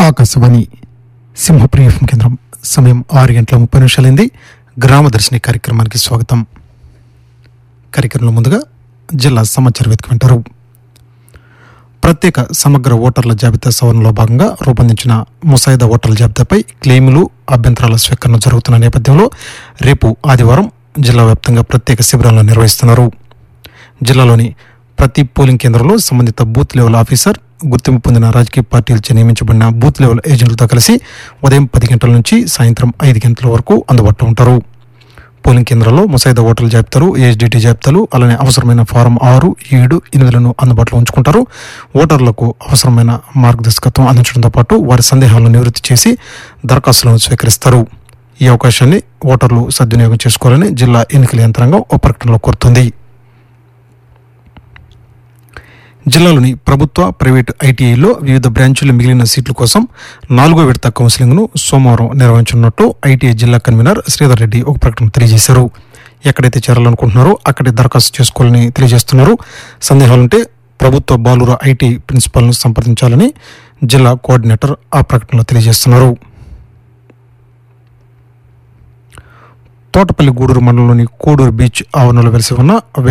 Akashvani Simhapriya FM కేంద్రం సమయం ఆరు గంటల ముప్పై నిమిషాలైంది గ్రామదర్శిని కార్యక్రమానికి స్వాగతం కార్యక్రమంలో ముందుగా జిల్లా సమాచార వేదిక వింటారు ప్రత్యేక సమగ్ర ఓటర్ల జాబితా సవరణలో భాగంగా రూపొందించిన ముసాయిదా ఓటర్ల జాబితాపై క్లెయిములు అభ్యంతరాల స్వీకరణ జరుగుతున్న నేపథ్యంలో రేపు ఆదివారం జిల్లా వ్యాప్తంగా ప్రత్యేక శిబిరాలను నిర్వహిస్తున్నారు జిల్లాలోని ప్రతి పోలింగ్ కేంద్రంలో సంబంధిత బూత్ లెవెల్ ఆఫీసర్ గుర్తింపు పొందిన రాజకీయ పార్టీలచే నియమించబడిన బూత్ లెవెల్ ఏజెంట్లతో కలిసి ఉదయం పది గంటల నుంచి సాయంత్రం ఐదు గంటల వరకు అందుబాటులో ఉంటారు పోలింగ్ కేంద్రాల్లో ముసాయిదా ఓటర్ల జాబితాలు ఏఎస్డిటి జాబితాలు అలానే అవసరమైన ఫారం ఆరు ఏడు ఎనిమిదిలను అందుబాటులో ఉంచుకుంటారు ఓటర్లకు అవసరమైన మార్గదర్శకత్వం అందించడంతో పాటు వారి సందేహాలను నివృత్తి చేసి దరఖాస్తులను స్వీకరిస్తారు ఈ అవకాశాన్ని ఓటర్లు సద్వినియోగం చేసుకోవాలని జిల్లా ఎన్నికల యంత్రాంగం ఓ ప్రకటనలో కోరుతుంది జిల్లాలోని ప్రభుత్వ ప్రైవేటు ఐటీఐలో వివిధ బ్రాంచుల మిగిలిన సీట్ల కోసం నాలుగో విడత కౌన్సిలింగ్ను సోమవారం నిర్వహించనున్నట్టు ఐటీఐ జిల్లా కన్వీనర్ శ్రీధర్ రెడ్డి ఒక ప్రకటన తెలియజేశారు ఎక్కడైతే చేరాలనుకుంటున్నారో అక్కడే దరఖాస్తు చేసుకోవాలని తెలియజేస్తున్నారు సందేహాలుంటే ప్రభుత్వ బాలుర ఐటీ ప్రిన్సిపాల్ను సంప్రదించాలని జిల్లా కోఆర్డినేటర్ ఆ ప్రకటనలో తెలియజేస్తున్నారు తోటపల్లి గూడూరు మండలంలోని కోడూరు బీచ్ ఆవరణలో వెలిసి ఉన్న